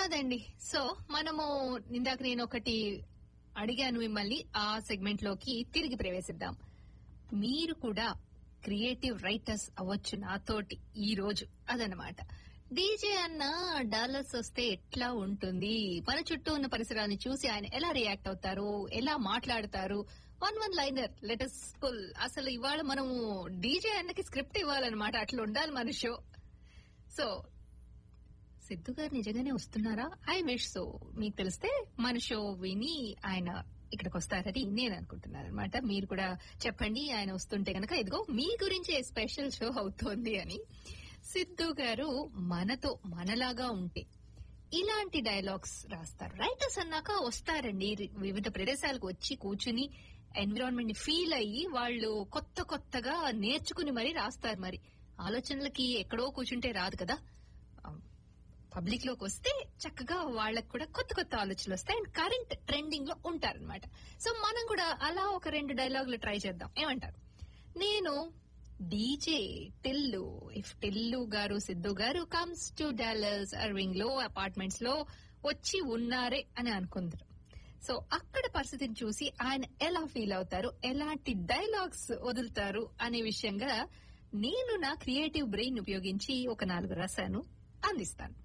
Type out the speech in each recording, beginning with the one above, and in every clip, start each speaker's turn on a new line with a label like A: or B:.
A: కాదండి సో మనము ఇందాక నేను ఒకటి అడిగాను మిమ్మల్ని ఆ సెగ్మెంట్ లోకి తిరిగి ప్రవేశిద్దాం మీరు కూడా క్రియేటివ్ రైటర్స్ అవ్వచ్చు నాతోటి ఈ రోజు అదనమాట డీజే అన్న డాలర్స్ వస్తే ఎట్లా ఉంటుంది మన చుట్టూ ఉన్న పరిసరాన్ని చూసి ఆయన ఎలా రియాక్ట్ అవుతారు ఎలా మాట్లాడతారు one one liner let us full అసలు ఇవాళ మనము డీజే అన్నకి స్క్రిప్ట్ ఇవ్వాలన్నమాట అట్లా ఉండాలి మన షో సో సిద్ధు గారు నిజంగానే వస్తున్నారా ఐ విష్ సో మీకు తెలిస్తే మన షో విని ఆయన ఇక్కడికి వస్తారని నేను అనుకుంటున్నాను అనమాట మీరు కూడా చెప్పండి ఆయన వస్తుంటే గనక ఇదిగో మీ గురించి స్పెషల్ షో అవుతోంది అని సిద్ధు గారు మనతో మనలాగా ఉంటే ఇలాంటి డైలాగ్స్ రాస్తారు రైటర్స్ అన్నాక వస్తారండి వివిధ ప్రదేశాలకు వచ్చి కూర్చుని ఎన్విరాన్మెంట్ ని ఫీల్ అయ్యి వాళ్ళు కొత్త కొత్తగా నేర్చుకుని మరి రాస్తారు మరి ఆలోచనలకి ఎక్కడో కూర్చుంటే రాదు కదా పబ్లిక్ లోకి వస్తే చక్కగా వాళ్ళకు కూడా కొత్త కొత్త ఆలోచనలు వస్తాయి అండ్ కరెంట్ ట్రెండింగ్ లో ఉంటారనమాట సో మనం కూడా అలా ఒక రెండు డైలాగులు ట్రై చేద్దాం ఏమంటారు నేను డీజే టిల్లు ఇఫ్ టిల్లు గారు సిద్ధు గారు కమ్స్ టు డాలర్స్ అర్వింగ్ లో అపార్ట్మెంట్స్ లో వచ్చి ఉన్నారే అని అనుకుందరు సో అక్కడ పరిస్థితిని చూసి ఆయన ఎలా ఫీల్ అవుతారు ఎలాంటి డైలాగ్స్ వదులుతారు అనే విషయంగా నేను నా క్రియేటివ్ బ్రెయిన్ ఉపయోగించి ఒక నాలుగు రసాను అందిస్తాను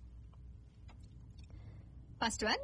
A: ఫస్ట్ వన్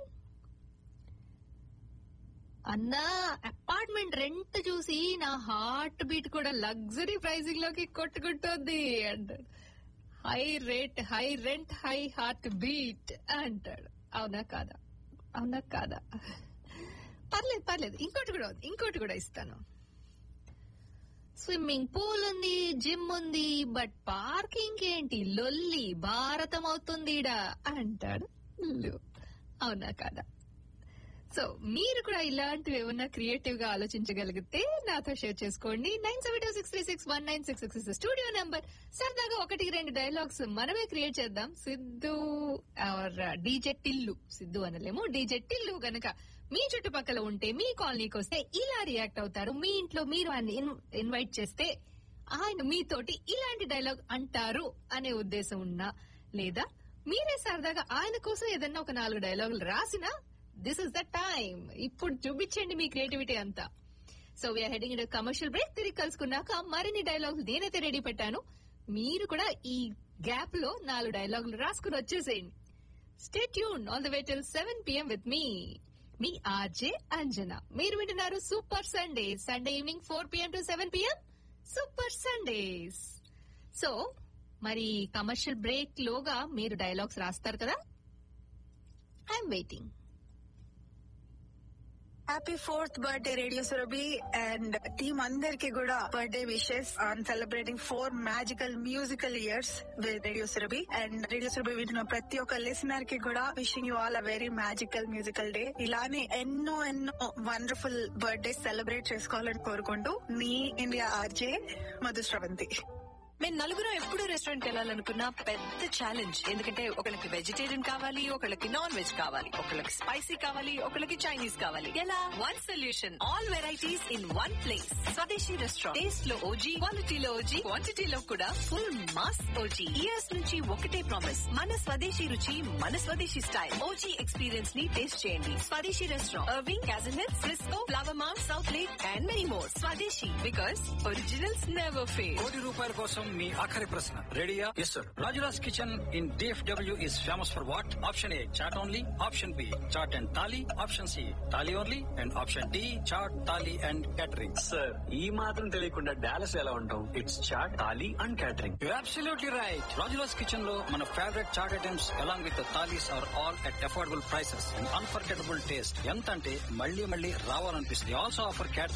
A: అన్నా అపార్ట్మెంట్ రెంట్ చూసి నా హార్ట్ బీట్ కూడా లగ్జరీ ప్రైసింగ్ లోకి కొట్టుకుంటోంది అంటాడు high rate high rent high heart beat అంటాడు అవునా కాదా అవునా కాదా పర్లేదు పర్లేదు ఇంకోటి కూడా ఉంది ఇంకోటి కూడా ఇస్తాను స్విమ్మింగ్ పూల్ ఉంది జిమ్ ఉంది బట్ పార్కింగ్ ఏంటి లొల్లి భారతం అవుతుంది అంటాడు అవునా కాదా సో మీరు కూడా ఇలాంటివి ఏమన్నా క్రియేటివ్ గా ఆలోచించగలిగితే నాతో షేర్ చేసుకోండి nine seven two six three six one nine six six studio number సరదాగా ఒకటి రెండు డైలాగ్స్ మనమే క్రియేట్ చేద్దాం సిద్ధు ఆర్ డీజే టిల్లు సిద్ధు అనలేము డీజే టిల్లు గనక మీ చుట్టుపక్కల ఉంటే మీ కాలనీకి వస్తే ఇలా రియాక్ట్ అవుతారు మీ ఇంట్లో మీరు ఆయన ఇన్వైట్ చేస్తే ఆయన మీతోటి ఇలాంటి డైలాగ్ అంటారు అనే ఉద్దేశం ఉన్నా లేదా మీరే సరదాగా ఆయన కోసం ఏదన్నా ఒక నాలుగు డైలాగులు రాసినా దిస్ ఇస్ ద టైమ్ ఇప్పుడు చూపించండి మీ క్రియేటివిటీ అంతా so we are heading in commercial break తిరిగి కలుసుకున్నాక మరిన్ని డైలాగులు నేనైతే రెడీ పెట్టాను మీరు కూడా ఈ గ్యాప్ లో నాలుగు డైలాగులు రాసుకుని వచ్చేసేయండి stay tune all the way till seven PM with మీ మీ ఆర్జే అంజన మీరు వింటున్నారు super Sunday Sunday evening four PM to seven PM super Sundays so మరి కమర్షియల్ బ్రేక్ లోగా మీరు డైలాగ్స్ రాస్తారు కదా I'm waiting
B: happy fourth birthday radio Surabhi and team అందరికి కూడా birthday wishes on celebrating four magical musical years with radio Surabhi and radio Surabhi వింటున్న ప్రతి ఒక్క లిసనర్ కి కూడా wishing you all a very magical musical day ఇలానే ఎన్నో ఎన్నో వండర్ఫుల్ బర్త్డే సెలబ్రేట్ చేసుకోవాలని కోరుకుంటూ మీ ఇండియా ఆర్జే మధుశ్రవంతి
C: మేము నలుగురు ఎప్పుడు రెస్టారెంట్ వెళ్ళాలనుకున్న పెద్ద ఛాలెంజ్ ఎందుకంటే ఒకళ్ళకి వెజిటేరియన్ కావాలి ఒకళ్ళకి నాన్ వెజ్ కావాలి ఒకళ్ళకి స్పైసీ కావాలి ఒకళ్ళకి చైనీస్ కావాలి ఎలా one solution all varieties in one place Swadeshi restaurant taste లో ఓజీ క్వాలిటీలో ఓజీ క్వాంటిటీలో కూడా ఫుల్ మాస్ ఓజీ ఇయర్స్ నుంచి ఒకటే ప్రామిస్ మన స్వదేశీ రుచి మన స్వదేశీ స్టైల్ ఓజీ ఎక్స్పీరియన్స్ ని టేస్ట్ చేయండి Swadeshi restaurant Irving Cajun hills Frisco Flower Mound South Lake and many more Swadeshi because originals never fail
D: కోటి రూపాయల కోసం మీ ఆఖరి ప్రశ్న రెడీయా yes sir Rajuraj kitchen in DFW is famous for what option A chaat only option B chaat and thali option C thali only and option D chaat thali and catering
E: sir ఈ మాత్రం తెలియకుండా డాలస్ ఎలా ఉంటాం it's chaat thali and catering
D: you absolutely right Rajuraj kitchen లో మన favourite chaat items along with thalis are all at affordable prices and unforgettable taste ఎంత అంటే మళ్ళీ మళ్ళీ రావాలనిపిస్తుంది ఆల్సో ఆఫర్ క్యాటరింగ్